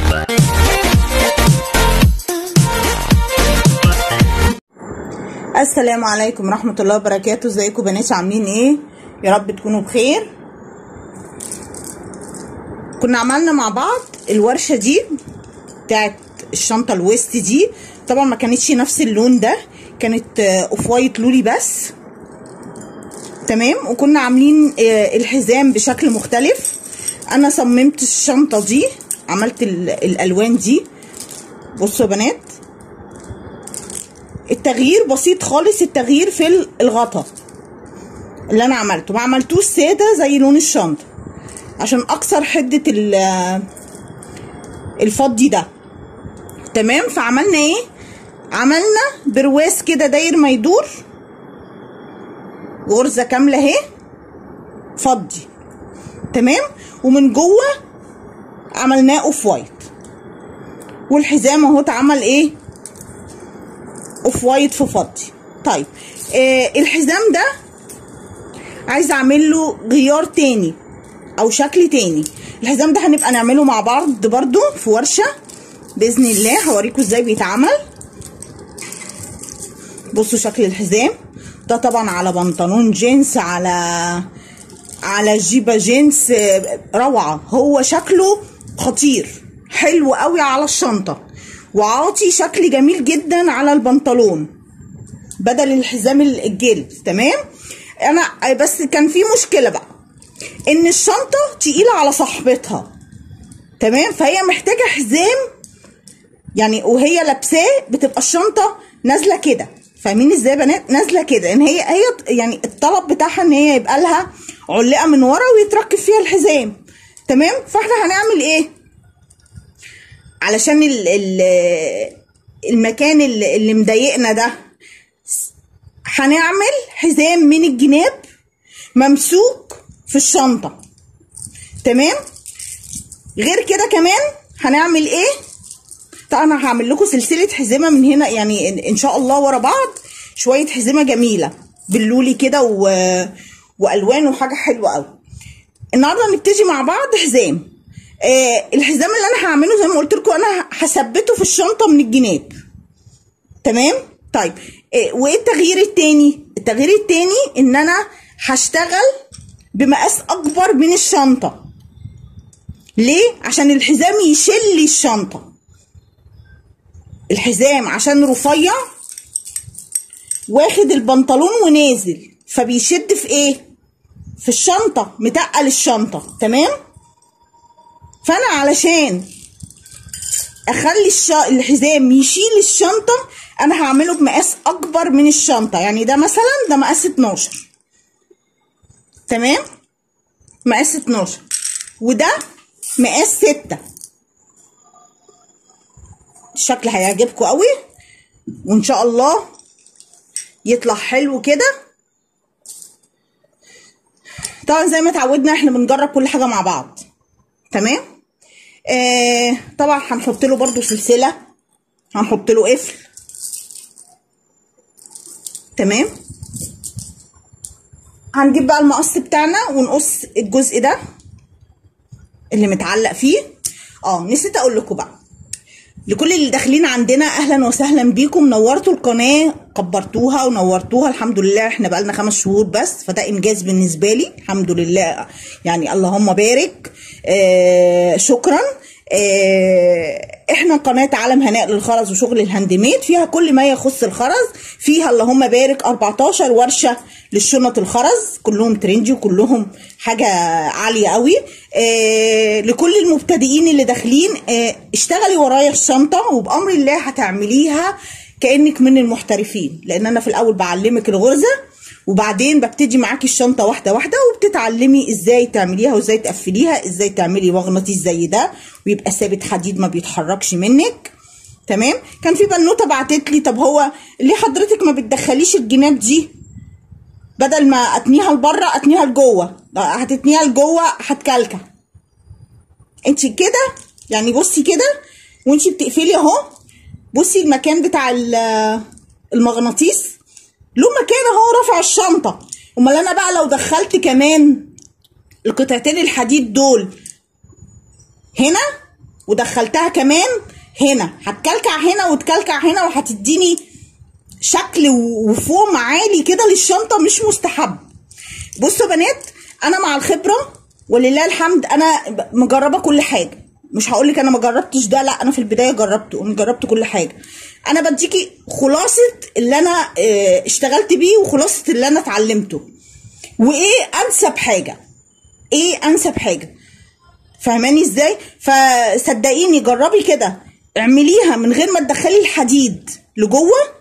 السلام عليكم ورحمة الله وبركاته ازيكم بنات عاملين ايه يا رب تكونوا بخير كنا عملنا مع بعض الورشة دي بتاعت الشنطة الويست دي طبعا ما كانتش نفس اللون ده كانت اوف وايت لولي بس تمام وكنا عاملين آه، الحزام بشكل مختلف انا صممت الشنطة دي عملت ال- الالوان دي بصوا يا بنات التغيير بسيط خالص التغيير في الغطا اللي انا عملته ما عملتوش ساده زي لون الشنطه عشان اكسر حده ال- الفضي ده تمام فعملنا ايه عملنا برواز كده داير ما يدور غرزه كامله اهي فضي تمام ومن جوه عملناه اوف وايت والحزام اهو اتعمل ايه اوف وايت في فضي طيب آه الحزام ده عايزه اعمل له غيار تاني او شكل تاني الحزام ده هنبقى نعمله مع بعض برضو في ورشه باذن الله هوريكم ازاي بيتعمل بصوا شكل الحزام ده طبعا على بنطلون جينز على على جيبه جينز آه، روعه هو شكله خطير حلو قوي على الشنطه وعاطي شكل جميل جدا على البنطلون بدل الحزام الجلد تمام انا بس كان في مشكله بقى ان الشنطه تقيله على صاحبتها تمام فهي محتاجه حزام يعني وهي لابساه بتبقى الشنطه نازله كده فاهمين ازاي يا بنات نازله كده ان هي هي يعني الطلب بتاعها ان هي يبقى لها علقه من ورا ويتركب فيها الحزام تمام فاحنا هنعمل ايه علشان ال ال المكان اللي, اللي مضايقنا ده هنعمل حزام من الجناب ممسوك في الشنطة تمام غير كده كمان هنعمل ايه طبعا انا هعمل لكم سلسلة حزمة من هنا يعني ان- ان شاء الله ورا بعض شوية حزمة جميلة باللولي كده و... والوان وحاجة حلوة قوي النهارده هنبتدي مع بعض حزام آه الحزام اللي انا هعمله زي ما قلت لكم انا هثبته في الشنطه من الجناب تمام طيب آه وايه التغيير التاني التغيير التاني ان انا هشتغل بمقاس اكبر من الشنطه ليه عشان الحزام يشيل لي الشنطه الحزام عشان رفيع واخد البنطلون ونازل فبيشد في ايه في الشنطه متقل الشنطه تمام فانا علشان اخلي الش... الحزام يشيل الشنطه انا هعمله بمقاس اكبر من الشنطه يعني ده مثلا ده مقاس 12 تمام مقاس 12 وده مقاس 6 الشكل هيعجبكم قوي وان شاء الله يطلع حلو كده طبعا زي ما اتعودنا احنا بنجرب كل حاجه مع بعض تمام آه طبعا هنحط له برضو سلسله هنحط له قفل تمام هنجيب بقى المقص بتاعنا ونقص الجزء ده اللي متعلق فيه اه نسيت اقول لكم بقى لكل اللي داخلين عندنا اهلا وسهلا بيكم نورتوا القناه كبرتوها ونورتوها الحمد لله احنا بقالنا خمس شهور بس فده انجاز بالنسبه لي الحمد لله يعني اللهم بارك آه شكرا آه احنا قناه عالم هناء للخرز وشغل الهاند ميد فيها كل ما يخص الخرز فيها اللهم بارك 14 ورشه للشنط الخرز كلهم ترندي وكلهم حاجه عاليه قوي آه لكل المبتدئين اللي داخلين آه اشتغلي ورايا الشنطه وبامر الله هتعمليها كانك من المحترفين لان انا في الاول بعلمك الغرزه وبعدين ببتدي معاكي الشنطه واحده واحده وبتتعلمي ازاي تعمليها وازاي تقفليها ازاي تعملي مغناطيس زي ده ويبقى ثابت حديد ما بيتحركش منك تمام كان في بنوته بعتت لي طب هو ليه حضرتك ما بتدخليش الجناب دي بدل ما اتنيها لبره اتنيها لجوه هتتنيها لجوه هتكلكع انت كده يعني بصي كده وانت بتقفلي اهو بصي المكان بتاع المغناطيس له مكان اهو رافع الشنطه امال انا بقى لو دخلت كمان القطعتين الحديد دول هنا ودخلتها كمان هنا هتكلكع هنا وتكلكع هنا وهتديني شكل وفوم عالي كده للشنطه مش مستحب بصوا يا بنات انا مع الخبره ولله الحمد انا مجربه كل حاجه مش هقول لك انا ما جربتش ده لا انا في البدايه جربته انا جربت كل حاجه انا بديكي خلاصه اللي انا اه اشتغلت بيه وخلاصه اللي انا اتعلمته وايه انسب حاجه ايه انسب حاجه فاهماني ازاي فصدقيني جربي كده اعمليها من غير ما تدخلي الحديد لجوه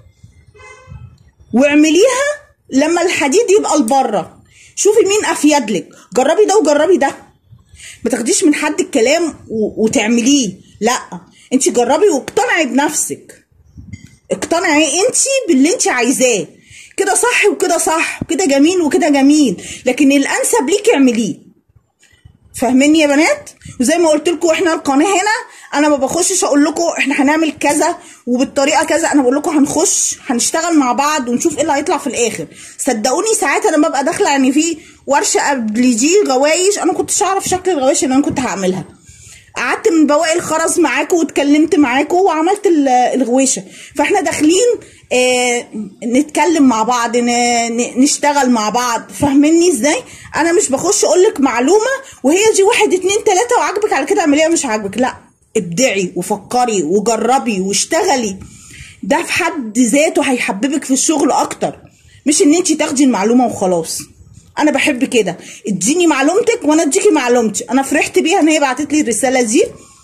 واعمليها لما الحديد يبقى لبره شوفي مين افيد لك جربي ده وجربي ده ما تاخديش من حد الكلام وتعمليه لا انت جربي واقتنعي بنفسك اقتنعي انت باللي انت عايزاه كده صح وكده صح وكده جميل وكده جميل لكن الانسب ليكي اعمليه فاهميني يا بنات وزي ما قلت لكم احنا القناه هنا انا ما بخشش اقول لكم احنا هنعمل كذا وبالطريقه كذا انا بقول لكم هنخش هنشتغل مع بعض ونشوف ايه اللي هيطلع في الاخر صدقوني ساعات انا ببقى داخله يعني في ورشه قبل دي غوايش انا كنتش اعرف شكل الغوايش اللي انا كنت هعملها قعدت من بواقي الخرز معاكم واتكلمت معاكم وعملت الغويشه فاحنا داخلين اه نتكلم مع بعض نشتغل مع بعض فاهميني ازاي انا مش بخش اقول لك معلومه وهي دي واحد اتنين تلاته وعاجبك على كده اعمليها مش عاجبك لا ابدعي وفكري وجربي واشتغلي ده في حد ذاته هيحببك في الشغل اكتر مش ان انت تاخدي المعلومه وخلاص انا بحب كده اديني معلومتك وانا اديكي معلومتي انا فرحت بيها ان هي بعتت لي الرساله دي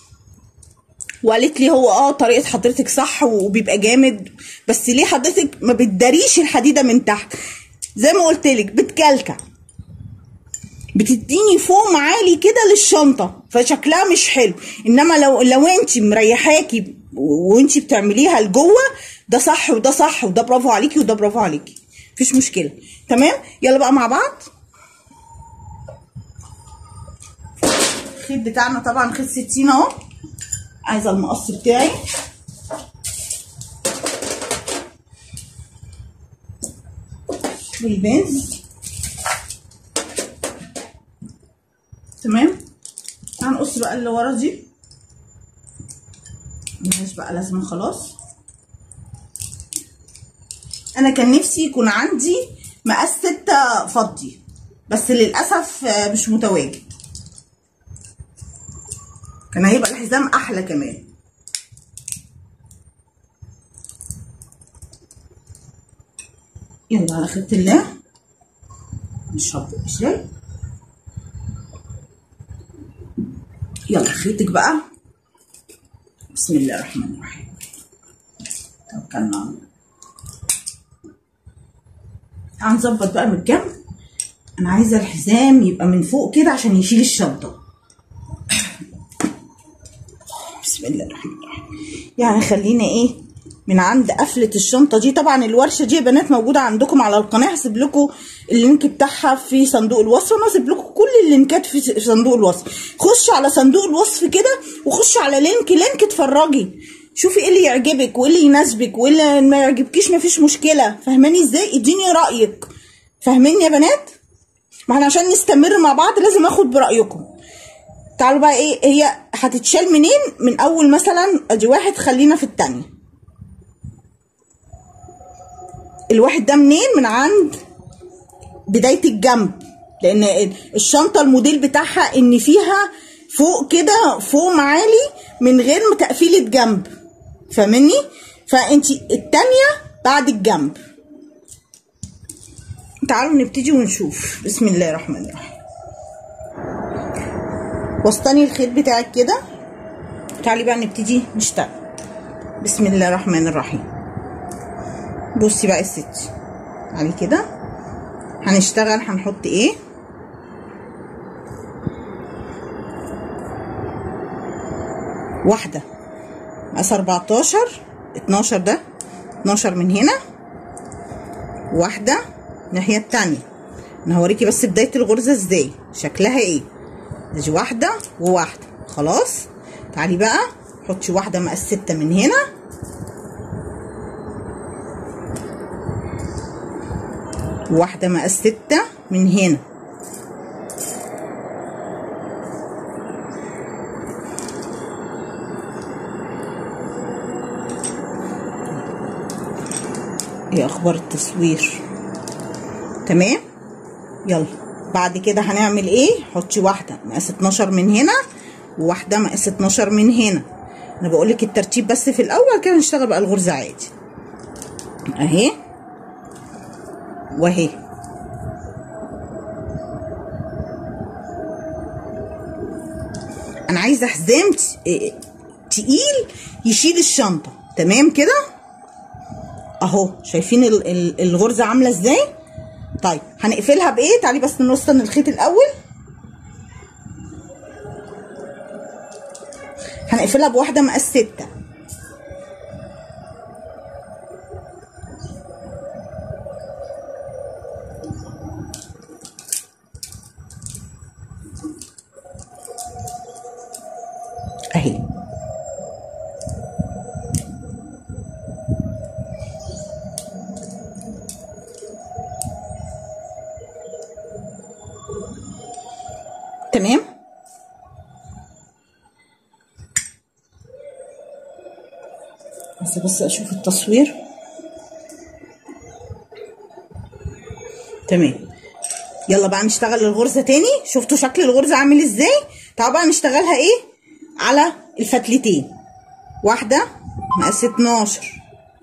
وقالت لي هو اه طريقه حضرتك صح وبيبقى جامد بس ليه حضرتك ما بتداريش الحديده من تحت زي ما قلت لك بتكلكع بتديني فوم عالي كده للشنطه فشكلها مش حلو انما لو لو انت مريحاكي وانت بتعمليها لجوه ده صح وده صح وده برافو عليكي وده برافو عليكي مفيش مشكله تمام يلا بقى مع بعض الخيط بتاعنا طبعا خيط 60 اهو عايزه المقص بتاعي والبنز تمام هنقص بقى اللي ورا دي ملهاش بقى لازمه خلاص انا كان نفسي يكون عندي مقاس ستة فضي بس للاسف مش متواجد كان هيبقى الحزام احلى كمان يلا على خيرة الله نشرب شاي يلا خيطك بقى بسم الله الرحمن الرحيم توكلنا على الله هنظبط بقى من الجنب انا عايزه الحزام يبقى من فوق كده عشان يشيل الشنطه بسم الله الرحمن الرحيم يعني خلينا ايه من عند قفله الشنطه دي طبعا الورشه دي يا بنات موجوده عندكم على القناه هسيب لكم اللينك بتاعها في صندوق الوصف انا هسيب لكم كل اللينكات في صندوق الوصف خشوا على صندوق الوصف كده وخشوا على لينك لينك اتفرجي شوفي ايه اللي يعجبك وايه اللي يناسبك وايه اللي ما يعجبكيش مفيش مشكله فاهماني ازاي اديني رايك فاهمين يا بنات ما احنا عشان نستمر مع بعض لازم اخد برايكم تعالوا بقى ايه هي هتتشال منين من اول مثلا ادي واحد خلينا في التانية الواحد ده منين من عند بداية الجنب لان الشنطة الموديل بتاعها ان فيها فوق كده فوم عالي من غير تقفيلة جنب فاهمني فانت التانية بعد الجنب تعالوا نبتدي ونشوف بسم الله الرحمن الرحيم وسطني الخيط بتاعك كده تعالي بقى نبتدي نشتغل بسم الله الرحمن الرحيم بصي بقى يا ستي علي كده هنشتغل هنحط ايه واحده مقاس 14 12 ده 12 من هنا واحده الناحيه التانية انا هوريكي بس بدايه الغرزه ازاي شكلها ايه ادي واحده وواحده خلاص تعالي بقى حطي واحده مقاس 6 من هنا واحده مقاس 6 من هنا ايه اخبار التصوير تمام يلا بعد كده هنعمل ايه حطي واحده مقاس 12 من هنا وواحده مقاس 12 من هنا انا بقول لك الترتيب بس في الاول كده نشتغل بقى الغرزه عادي اهي واهي انا عايزه حزام تقيل يشيل الشنطه تمام كده اهو شايفين الغرزه عامله ازاي طيب هنقفلها بايه تعالي بس نوصل الخيط الاول هنقفلها بواحده مقاس ستة اهي تمام بس بس اشوف التصوير تمام يلا بقى نشتغل الغرزه تاني شفتوا شكل الغرزه عامل ازاي تعالوا بقى نشتغلها ايه على الفتلتين واحده مقاس 12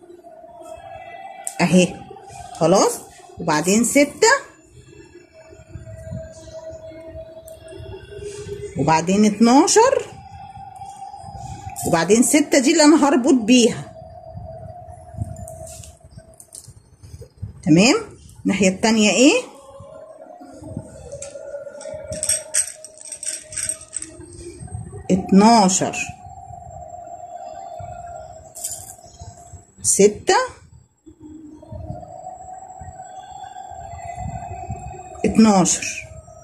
اهي خلاص وبعدين ستة وبعدين اتناشر وبعدين ستة دي اللي انا هربط بيها تمام الناحية التانية ايه اتناشر ستة اتناشر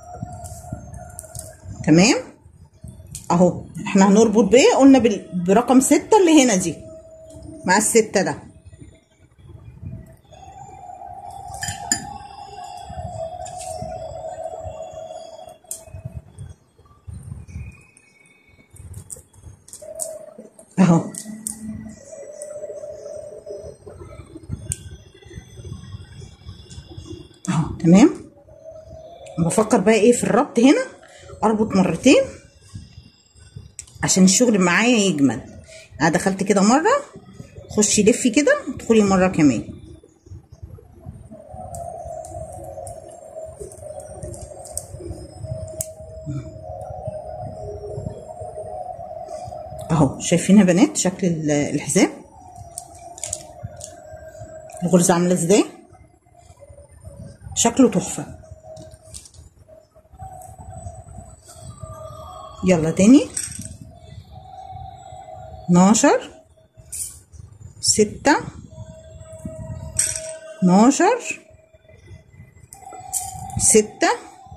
تمام اهو احنا هنربط بايه قلنا بال- برقم ستة اللي هنا دي مع الستة ده اهو اهو تمام بفكر بقى ايه في الربط هنا اربط مرتين عشان الشغل معايا يجمل انا دخلت كده مره خشي لفي كده ادخلي مره كمان اهو شايفين يا بنات شكل ال- الحزام الغرزه عامله ازاي شكله تحفه يلا تاني اتناشر ستة اتناشر ستة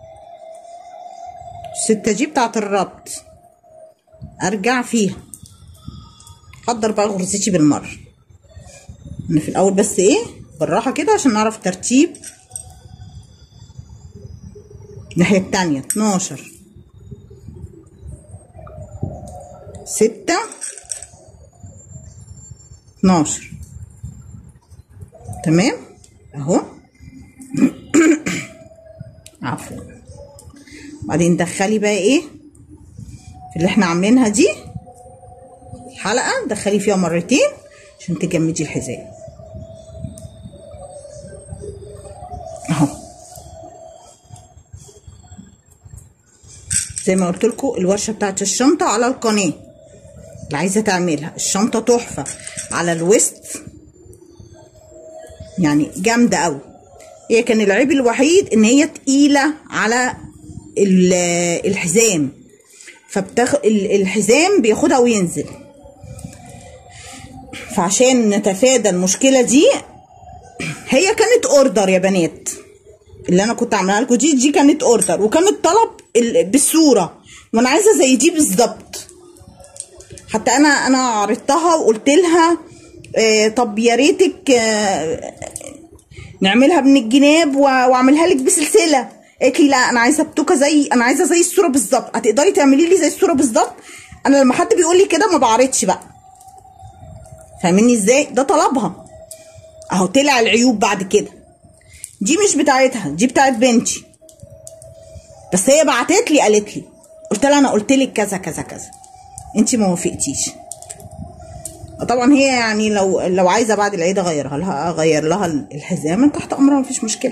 ستة دي بتاعت الربط ارجع فيها احضر بقى غرزتي بالمرة انا في الاول بس ايه بالراحة كده عشان نعرف ترتيب الناحية التانية اتناشر ستة اتناشر تمام اهو عفوا بعدين دخلي بقى ايه في اللي احنا عاملينها دي الحلقة دخلي فيها مرتين عشان تجمدي الحزام اهو زي ما قلت لكم الورشه بتاعت الشنطه على القناه اللي عايزه تعملها الشنطه تحفه على الوسط يعني جامده قوي هي كان العيب الوحيد ان هي تقيله على ال- الحزام فبتاخ ال- الحزام بياخدها وينزل فعشان نتفادى المشكله دي هي كانت اوردر يا بنات اللي انا كنت عاملاها لكم دي دي كانت اوردر وكانت طلب ال- بالصوره وانا عايزه زي دي بالظبط حتى انا انا عرضتها وقلت لها آه طب يا ريتك آه نعملها من الجناب و- واعملها لك بسلسله قالت لي لا انا عايزه بتوكه زي انا عايزه زي الصوره بالظبط هتقدري تعملي لي زي الصوره بالظبط انا لما حد بيقول لي كده ما بعرضش بقى فاهميني ازاي ده طلبها اهو طلع العيوب بعد كده دي مش بتاعتها دي بتاعت بنتي بس هي بعتت لي قالت لي قلت لها انا قلت لك كذا كذا كذا انت ما وافقتيش طبعا هي يعني لو لو عايزه بعد العيد اغيرها لها اغير لها الحزام تحت امرها مفيش مشكله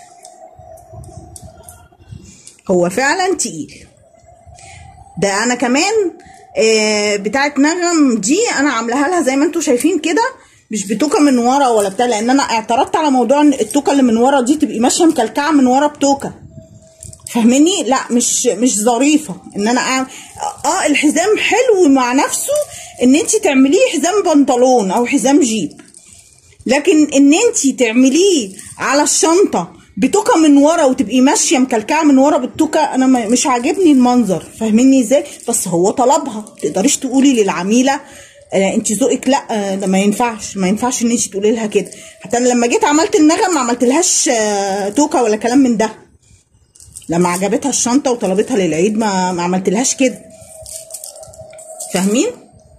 هو فعلا تقيل ده انا كمان آه بتاعت نغم دي انا عاملاها لها زي ما انتم شايفين كده مش بتوكه من ورا ولا بتاع لان انا اعترضت على موضوع ان التوكه اللي من ورا دي تبقي ماشيه مكلكعه من ورا بتوكه فاهمني لا مش مش ظريفه ان انا أعمل اه الحزام حلو مع نفسه ان انت تعمليه حزام بنطلون او حزام جيب لكن ان انت تعمليه على الشنطه بتوكه من ورا وتبقي ماشيه مكلكعه من ورا بالتوكه انا مش عاجبني المنظر فاهميني ازاي بس هو طلبها تقدريش تقولي للعميله آه انت ذوقك لا آه ده ما ينفعش ما ينفعش ان انت تقولي لها كده حتى أنا لما جيت عملت النغم ما عملتلهاش آه توكه ولا كلام من ده لما عجبتها الشنطه وطلبتها للعيد ما ما عملتلهاش كده فاهمين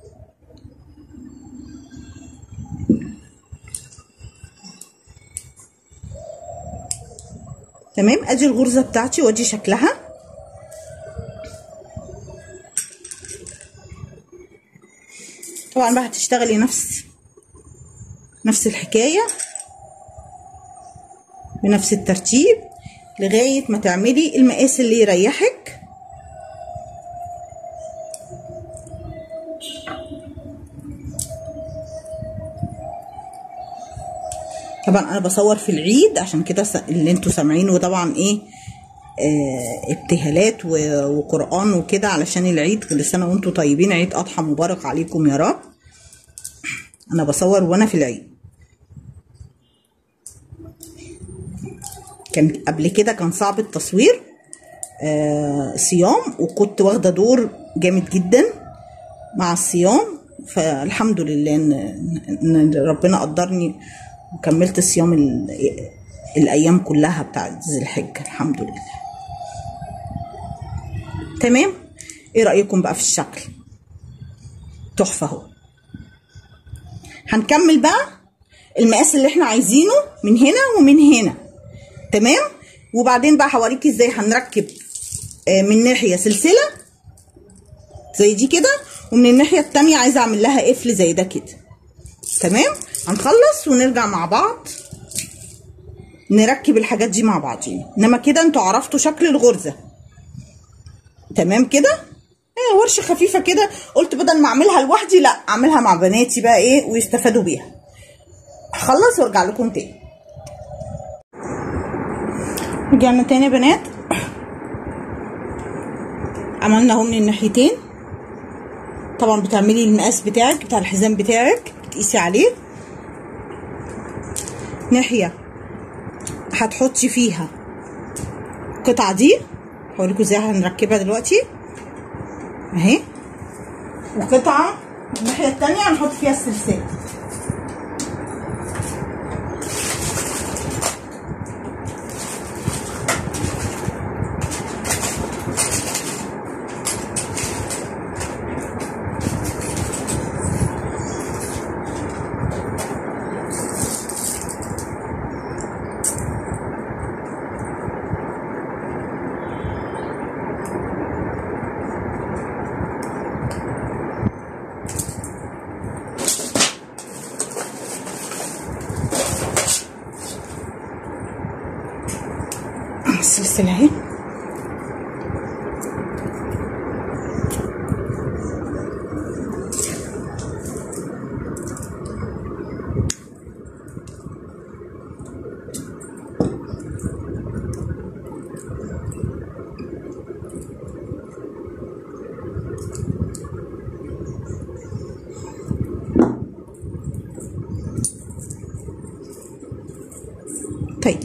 تمام ادي الغرزه بتاعتي وادي شكلها طبعا بقى هتشتغلي نفس نفس الحكايه بنفس الترتيب لغايه ما تعملي المقاس اللي يريحك طبعا انا بصور في العيد عشان كده اللي انتوا سامعينه طبعا ايه آه ابتهالات وقران وكده علشان العيد كل سنه وانتوا طيبين عيد اضحى مبارك عليكم يا رب انا بصور وانا في العيد كان قبل كده كان صعب التصوير آه صيام وكنت واخده دور جامد جدا مع الصيام فالحمد لله ان, إن ربنا قدرني وكملت صيام الايام كلها بتاعت ذي الحجه الحمد لله تمام ايه رايكم بقى في الشكل تحفه اهو هنكمل بقى المقاس اللي احنا عايزينه من هنا ومن هنا تمام وبعدين بقى هوريكي ازاي هنركب من ناحيه سلسله زي دي كده ومن الناحيه التانية عايزه اعمل لها قفل زي ده كده تمام هنخلص ونرجع مع بعض نركب الحاجات دي مع بعضين انما كده انتوا عرفتوا شكل الغرزه تمام كده ايه ورشه خفيفه كده قلت بدل ما اعملها لوحدي لا اعملها مع بناتي بقى ايه ويستفادوا بيها هخلص وارجع لكم تاني رجعنا تاني يا بنات عملنا اهو من الناحيتين طبعا بتعملي المقاس بتاعك بتاع الحزام بتاعك بتقيسي عليه ناحيه هتحطي فيها القطعه دي هوريكم ازاي هنركبها دلوقتي اهي وقطعه الناحيه التانية هنحط فيها السلسله السلسلة اهي طيب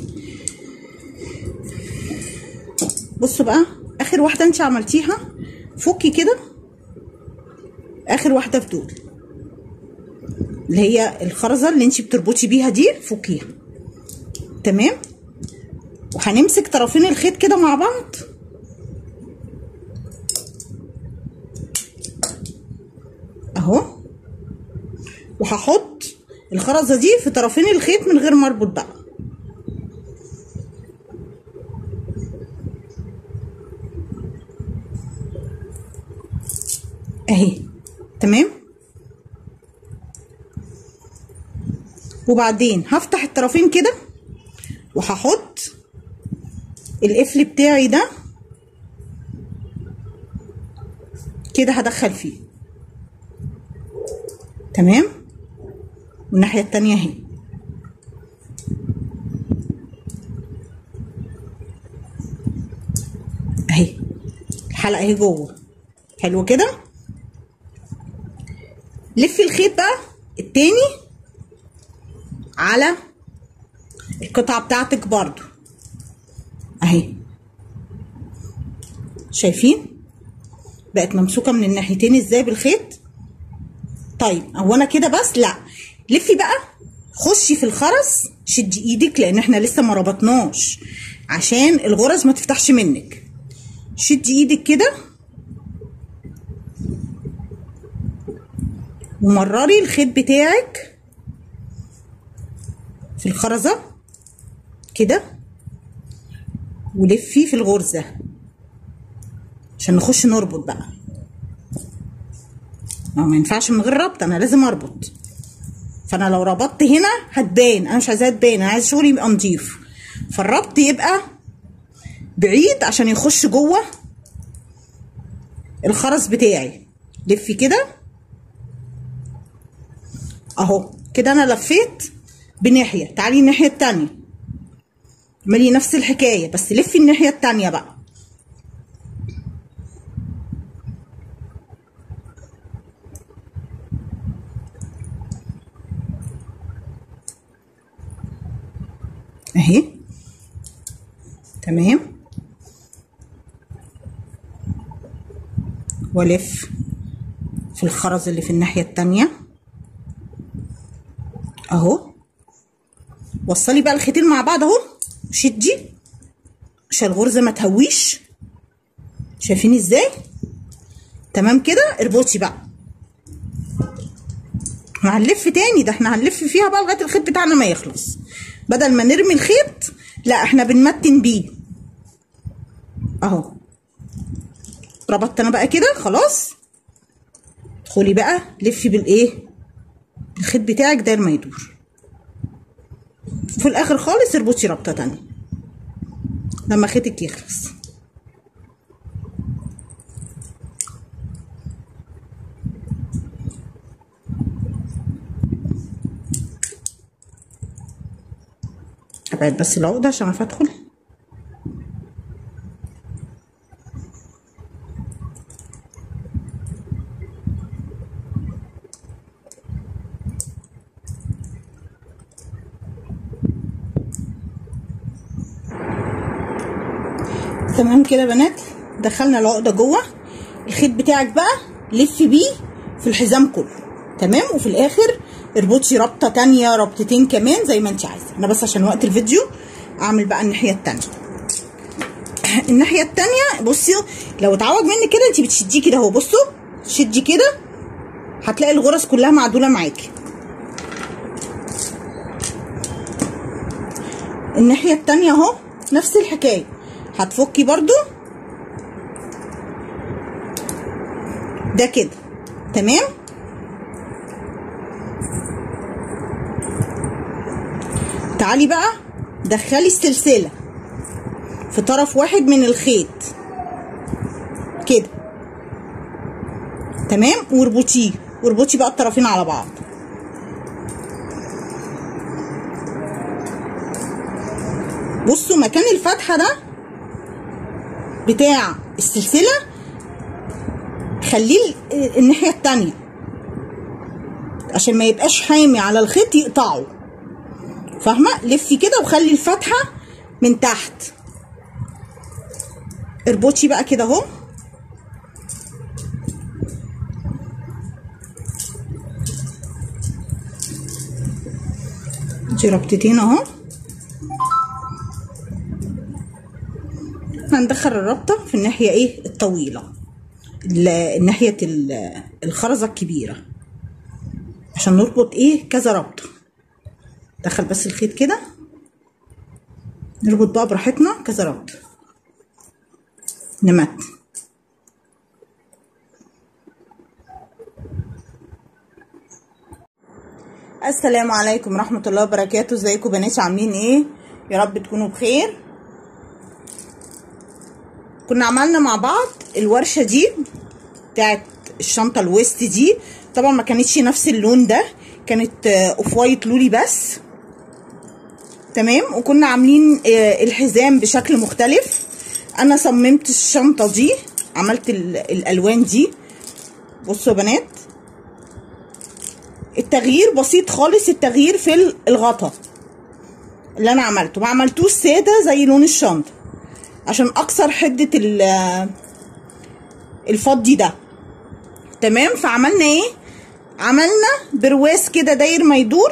بصوا بقى اخر واحده انت عملتيها فكي كده اخر واحده في دول اللي هي الخرزه اللي انت بتربطي بيها دي فكيها تمام وهنمسك طرفين الخيط كده مع بعض اهو وهحط الخرزه دي في طرفين الخيط من غير ما اربط بقى اهي تمام وبعدين هفتح الطرفين كده وهحط القفل بتاعي ده كده هدخل فيه تمام والناحية التانية اهي اهي الحلقة اهي جوه حلو كده لفي الخيط بقى التاني على القطعة بتاعتك برضو اهي شايفين بقت ممسوكة من الناحيتين ازاي بالخيط طيب هو انا كده بس لا لفي بقى خشي في الخرز شدي ايدك لان احنا لسه ما ربطناش عشان الغرز ما تفتحش منك شدي ايدك كده ومرري الخيط بتاعك في الخرزة كده ولفي في الغرزة عشان نخش نربط بقى ما ينفعش من غير ربط انا لازم اربط فانا لو ربطت هنا هتبان انا مش عايزاها تبان انا عايز شغلي يبقى نضيف فالربط يبقى بعيد عشان يخش جوه الخرز بتاعي لفي كده اهو كده انا لفيت بناحيه تعالي الناحيه التانية اعملي نفس الحكايه بس لفي الناحيه التانية بقى اهي تمام والف في الخرز اللي في الناحيه التانية اهو وصلي بقى الخيطين مع بعض اهو شدي عشان الغرزه ما تهويش شايفين ازاي تمام كده اربطي بقى هنلف تاني ده احنا هنلف فيها بقى لغايه الخيط بتاعنا ما يخلص بدل ما نرمي الخيط لا احنا بنمتن بيه اهو ربطت انا بقى كده خلاص ادخلي بقى لفي بالايه الخيط بتاعك داير ما يدور في الاخر خالص اربطي ربطه تانية لما خيطك يخلص ابعد بس العقدة عشان اعرف ادخل تمام كده يا بنات دخلنا العقده جوه الخيط بتاعك بقى لفي بيه في الحزام كله تمام وفي الاخر اربطي ربطه تانية ربطتين كمان زي ما انت عايزه انا بس عشان وقت الفيديو اعمل بقى الناحيه التانية الناحيه التانية بصي لو اتعوج منك كده انت بتشديه كده اهو بصوا شدي كده هتلاقي الغرز كلها معدوله معاكي الناحيه التانية اهو نفس الحكايه هتفكي برضو ده كده تمام تعالي بقى دخلي السلسلة في طرف واحد من الخيط كده تمام واربطيه واربطي بقى الطرفين على بعض بصوا مكان الفتحة ده بتاع السلسلة خليه الناحية التانية عشان ما يبقاش حامي على الخيط يقطعه فاهمة لفي كده وخلي الفتحة من تحت اربطي بقى كده اهو دي ربطتين اهو هندخل الربطة في الناحية ايه الطويلة ناحية الخرزة الكبيرة عشان نربط ايه كذا ربطة دخل بس الخيط كده نربط بقى براحتنا كذا ربط نمت السلام عليكم ورحمة الله وبركاته ازيكم بنات عاملين ايه يا رب تكونوا بخير كنا عملنا مع بعض الورشة دي بتاعت الشنطة الويست دي طبعا ما كانتش نفس اللون ده كانت اوف وايت لولي بس تمام وكنا عاملين آه، الحزام بشكل مختلف انا صممت الشنطة دي عملت ال- الالوان دي بصوا يا بنات التغيير بسيط خالص التغيير في ال- الغطا اللي انا عملته ما عملتوش ساده زي لون الشنطه عشان اكسر حده ال- الفضي ده تمام فعملنا ايه عملنا برواز كده داير ما يدور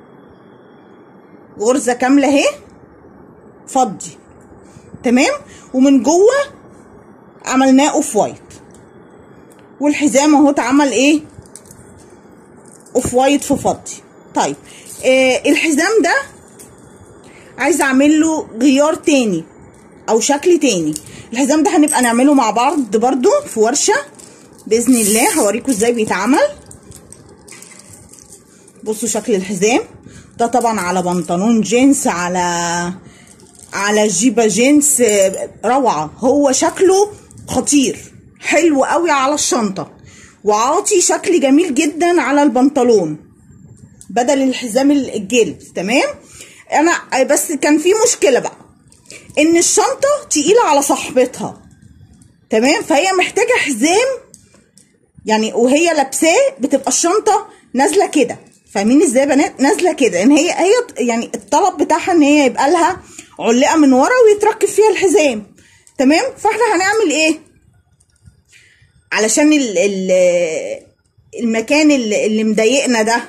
غرزه كامله اهي فضي تمام ومن جوه عملناه اوف وايت والحزام اهو اتعمل ايه اوف وايت في فضي طيب آه الحزام ده عايزه اعمل له غيار تاني او شكل تاني الحزام ده هنبقى نعمله مع بعض برضو في ورشه باذن الله هوريكم ازاي بيتعمل بصوا شكل الحزام ده طبعا على بنطلون جينز على على جيبه جينز آه، روعه هو شكله خطير حلو قوي على الشنطه وعاطي شكل جميل جدا على البنطلون بدل الحزام الجلد تمام انا بس كان في مشكله بقى ان الشنطه تقيله على صاحبتها تمام فهي محتاجه حزام يعني وهي لابساه بتبقى الشنطه نازله كده فاهمين ازاي يا بنات نازله كده ان هي هي يعني الطلب بتاعها ان هي يبقى لها علقه من ورا ويتركب فيها الحزام تمام فاحنا هنعمل ايه علشان ال ال المكان اللي, اللي مضايقنا ده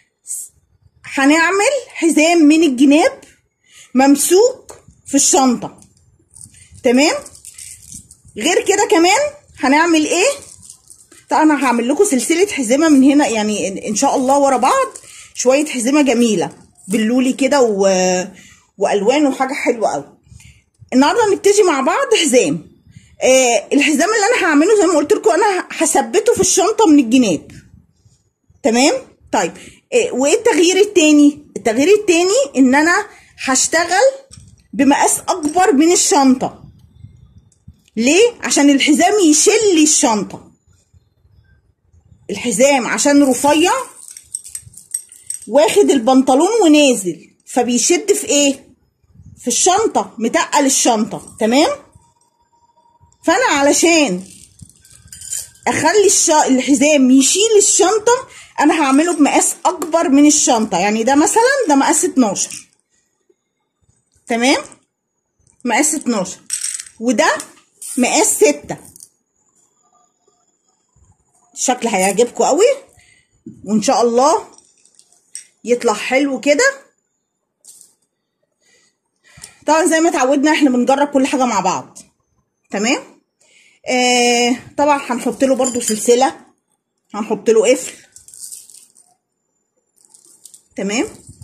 هنعمل حزام من الجناب ممسوك في الشنطه تمام غير كده كمان هنعمل ايه طبعا انا هعمل لكم سلسله حزمه من هنا يعني ان إن شاء الله ورا بعض شويه حزمه جميله باللولي كده و... والوان وحاجه حلوه قوي النهارده هنبتدي مع بعض حزام آه الحزام اللي انا هعمله زي ما قلت لكم انا هثبته في الشنطه من الجناب تمام طيب آه وايه التغيير التاني التغيير التاني ان انا هشتغل بمقاس اكبر من الشنطه ليه عشان الحزام يشيل لي الشنطه الحزام عشان رفيع واخد البنطلون ونازل فبيشد في ايه في الشنطة متقل الشنطة تمام فانا علشان اخلي الش... الحزام يشيل الشنطة انا هعمله بمقاس اكبر من الشنطة يعني ده مثلا ده مقاس 12 تمام مقاس 12 وده مقاس 6 الشكل هيعجبكم قوي وان شاء الله يطلع حلو كده طبعا زي ما اتعودنا احنا بنجرب كل حاجه مع بعض تمام آه طبعا هنحط له برده سلسله هنحط له قفل تمام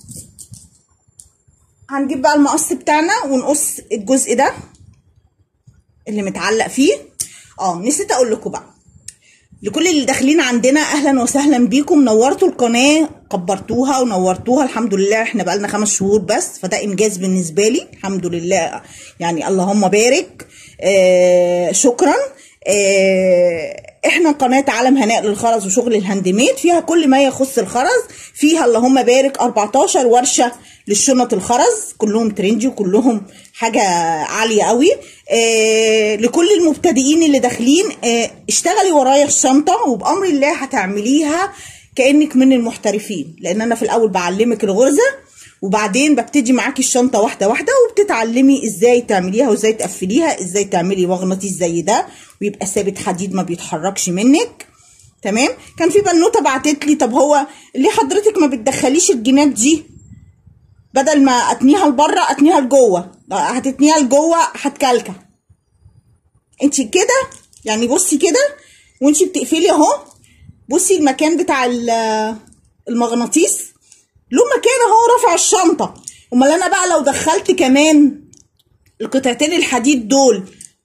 هنجيب بقى المقص بتاعنا ونقص الجزء ده اللي متعلق فيه اه نسيت اقول لكم بقى لكل اللي داخلين عندنا اهلا وسهلا بيكم نورتوا القناه كبرتوها ونورتوها الحمد لله احنا بقالنا خمس شهور بس فده انجاز بالنسبه لي الحمد لله يعني اللهم بارك آه شكرا آه احنا قناه عالم هناء للخرز وشغل الهاند ميد فيها كل ما يخص الخرز فيها اللهم بارك 14 ورشه للشنط الخرز كلهم ترندي وكلهم حاجه عاليه قوي آه لكل المبتدئين اللي داخلين آه اشتغلي ورايا الشنطه وبامر الله هتعمليها كانك من المحترفين لان انا في الاول بعلمك الغرزه وبعدين ببتدي معاكي الشنطه واحده واحده وبتتعلمي ازاي تعمليها وازاي تقفليها ازاي تعملي مغناطيس زي ده ويبقى ثابت حديد ما بيتحركش منك تمام كان في بنوته بعتت لي طب هو ليه حضرتك ما بتدخليش الجناب دي بدل ما اتنيها لبره اتنيها لجوه هتتنيها لجوه هتكلكع انت كده يعني بصي كده وانت بتقفلي اهو بصي المكان بتاع المغناطيس له مكان اهو رافع الشنطه امال انا بقى لو دخلت كمان القطعتين الحديد دول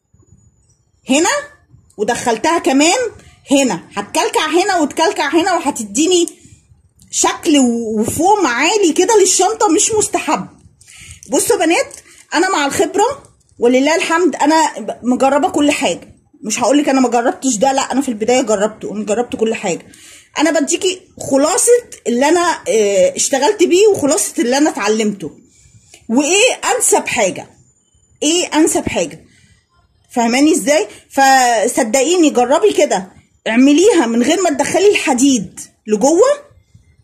هنا ودخلتها كمان هنا هتكلكع هنا وتكلكع هنا وهتديني شكل وفوم عالي كده للشنطه مش مستحب بصوا يا بنات انا مع الخبره ولله الحمد انا مجربه كل حاجه مش هقول لك انا ما جربتش ده لا انا في البدايه جربته انا جربت كل حاجه انا بديكي خلاصه اللي انا اه اشتغلت بيه وخلاصه اللي انا اتعلمته وايه انسب حاجه ايه انسب حاجه فاهماني ازاي فصدقيني جربي كده اعمليها من غير ما تدخلي الحديد لجوه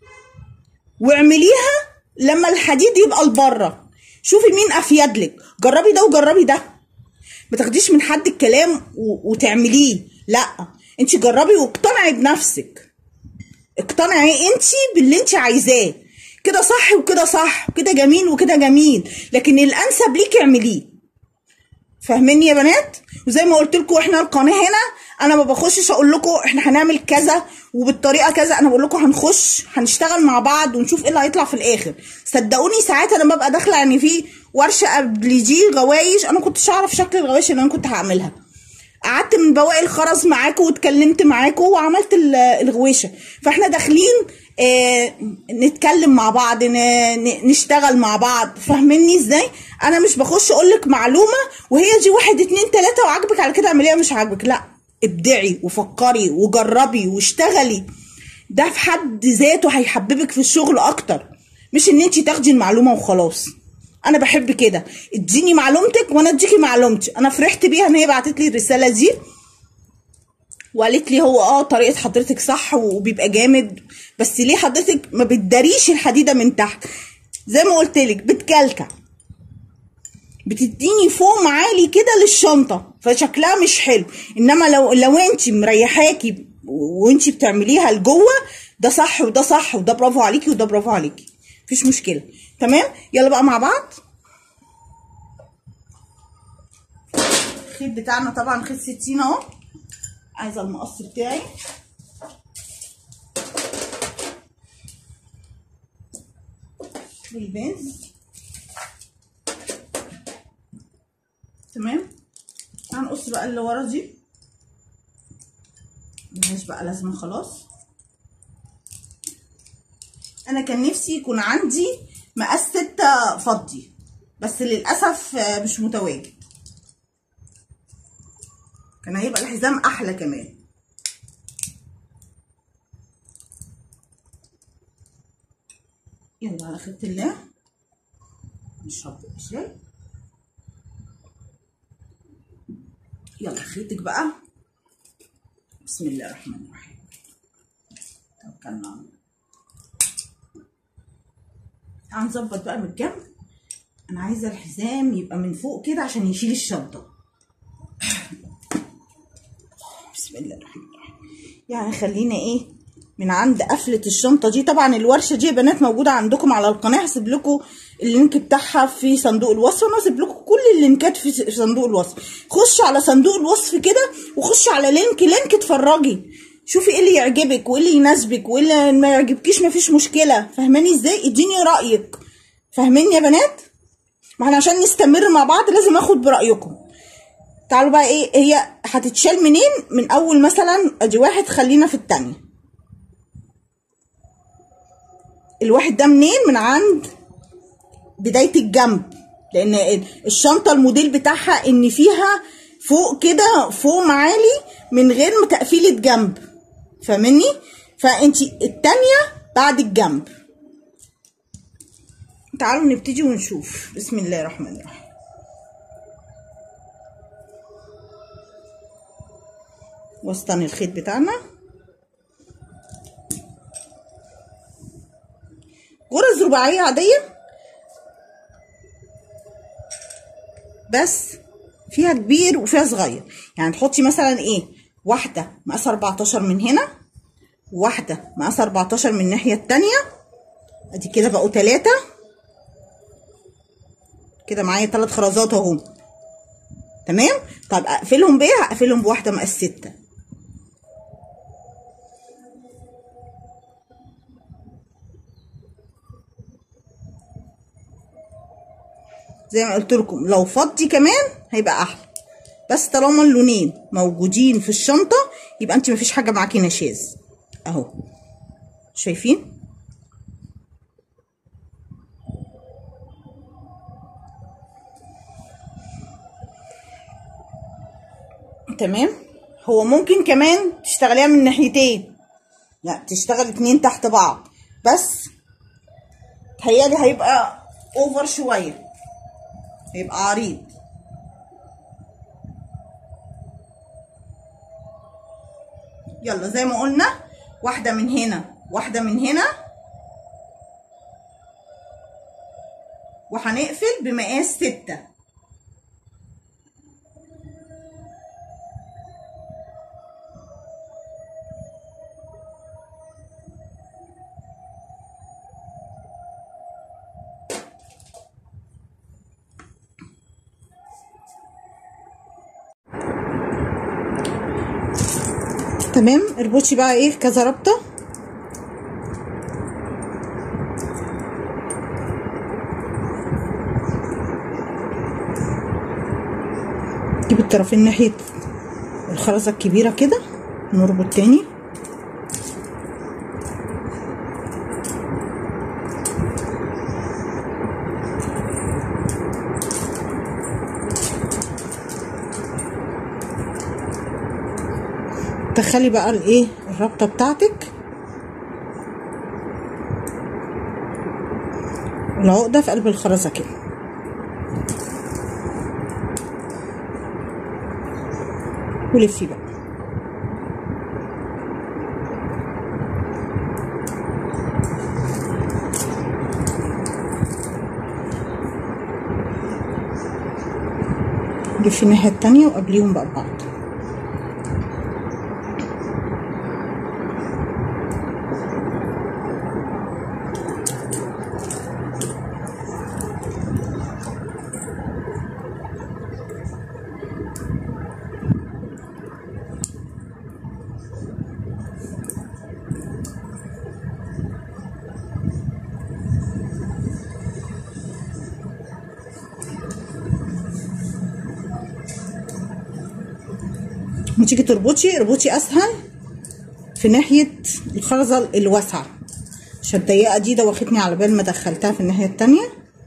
واعمليها لما الحديد يبقى لبره شوفي مين افيد لك جربي ده وجربي ده ما تاخديش من حد الكلام وتعمليه لا انت جربي واقتنعي بنفسك اقتنعي انت باللي انت عايزاه كده صح وكده صح وكده جميل وكده جميل لكن الانسب ليكي اعمليه فاهميني يا بنات وزي ما قلت لكم احنا القناه هنا انا ما بخشش اقول لكم احنا هنعمل كذا وبالطريقه كذا انا بقول لكم هنخش هنشتغل مع بعض ونشوف ايه اللي هيطلع في الاخر صدقوني ساعات انا ببقى داخله يعني في ورشه قبل دي غوايش انا كنتش اعرف شكل الغوايش اللي انا كنت هعملها قعدت من بواقي الخرز معاكم واتكلمت معاكم وعملت الغويشه فاحنا داخلين اه نتكلم مع بعض نشتغل مع بعض فاهميني ازاي انا مش بخش اقول لك معلومه وهي دي واحد اتنين تلاته وعاجبك على كده اعمليها مش عاجبك لا ابدعي وفكري وجربي واشتغلي ده في حد ذاته هيحببك في الشغل اكتر مش ان انت تاخدي المعلومه وخلاص انا بحب كده اديني معلومتك وانا اديكي معلومتي انا فرحت بيها ان هي بعتت لي الرساله دي وقالت لي هو اه طريقه حضرتك صح وبيبقى جامد بس ليه حضرتك ما بتداريش الحديده من تحت زي ما قلت لك بتكلكع بتديني فوم عالي كده للشنطه فشكلها مش حلو انما لو لو انت مريحاكي وانت بتعمليها لجوه ده صح وده صح وده برافو عليكي وده برافو عليكي مفيش مشكله تمام يلا بقى مع بعض الخيط بتاعنا طبعا خيط 60 اهو عايزه المقص بتاعي والبنز تمام هنقص بقى اللي ورا دي ملهاش بقى لازمه خلاص انا كان نفسي يكون عندي مقاس ستة فضي بس للاسف مش متواجد كان هيبقى الحزام احلى كمان يلا على خيرة الله نشرب شاي يلا خيطك بقى بسم الله الرحمن الرحيم توكلنا على الله هنظبط بقى من الجنب انا عايزه الحزام يبقى من فوق كده عشان يشيل الشنطه بسم الله الرحمن الرحيم يعني خلينا ايه من عند قفله الشنطه دي طبعا الورشه دي يا بنات موجوده عندكم على القناه هسيب لكم اللينك بتاعها في صندوق الوصف وانا هسيب لكم كل اللينكات في صندوق الوصف خش على صندوق الوصف كده وخش على لينك لينك اتفرجي شوفي ايه اللي يعجبك وايه اللي يناسبك وايه اللي ما يعجبكيش مفيش مشكله فاهماني ازاي اديني رايك فاهمين يا بنات ما احنا عشان نستمر مع بعض لازم اخد برايكم تعالوا بقى ايه هي هتتشال منين من اول مثلا ادي واحد خلينا في التانية الواحد ده منين من عند بداية الجنب لان الشنطة الموديل بتاعها ان فيها فوق كده فوم عالي من غير تقفيلة جنب فاهمني فانت التانية بعد الجنب تعالوا نبتدي ونشوف بسم الله الرحمن الرحيم وسطن الخيط بتاعنا غرز رباعية عادية بس فيها كبير وفيها صغير يعني تحطي مثلا ايه واحدة مقاس 14 من هنا واحدة مقاس 14 من الناحية التانية ادي كده بقوا تلاتة كده معايا تلات خرزات اهو تمام طب اقفلهم بايه هقفلهم بواحده مقاس ستة زي ما قلت لكم لو فضي كمان هيبقى احلى بس طالما اللونين موجودين في الشنطه يبقى انت مفيش حاجه معاكي نشاز اهو شايفين تمام هو ممكن كمان تشتغليها من ناحيتين لا تشتغل اتنين تحت بعض بس تهيالي هيبقى اوفر شويه هيبقى عريض يلا زي ما قلنا واحده من هنا واحده من هنا وهنقفل بمقاس ستة تمام اربطي بقى ايه كذا ربطه جيب الطرفين ناحيه الخرزه الكبيره كده نربط تاني دخلي بقى الايه الربطه بتاعتك العقده في قلب الخرزه كده ولفي بقى لفي الناحيه التانية وقبليهم بقى ببعض وتيجي تربطي اربطي اسهل في ناحيه الخرزه الواسعه عشان الضيقه دي دوختني على بال ما دخلتها في الناحيه التانية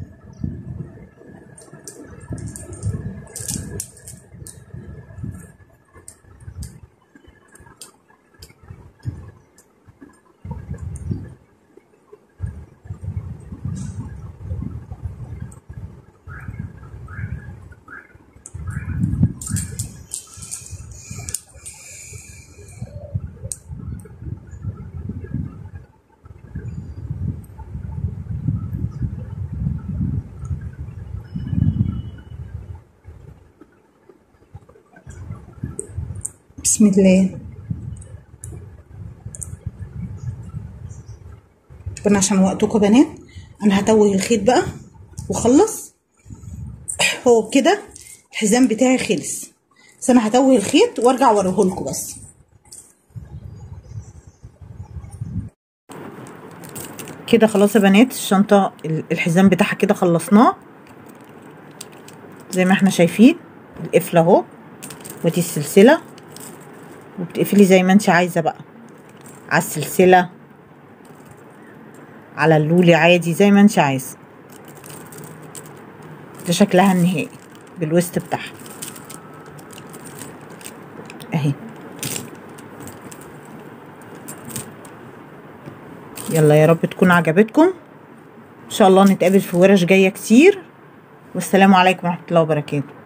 بسم الله طبعا عشان وقتكم بنات انا هتوه الخيط بقى واخلص هو كده الحزام بتاعي خلص بس انا هتوه الخيط وارجع اوريهولكوا بس كده خلاص يا بنات الشنطه الحزام بتاعها كده خلصناه زي ما احنا شايفين القفل اهو ودي السلسله وبتقفلي زي ما انت عايزه بقى على السلسله على اللولي عادي زي ما انت عايزه ده شكلها النهائي بالوسط بتاعها اهي يلا يا رب تكون عجبتكم ان شاء الله نتقابل في ورش جايه كتير والسلام عليكم ورحمه الله وبركاته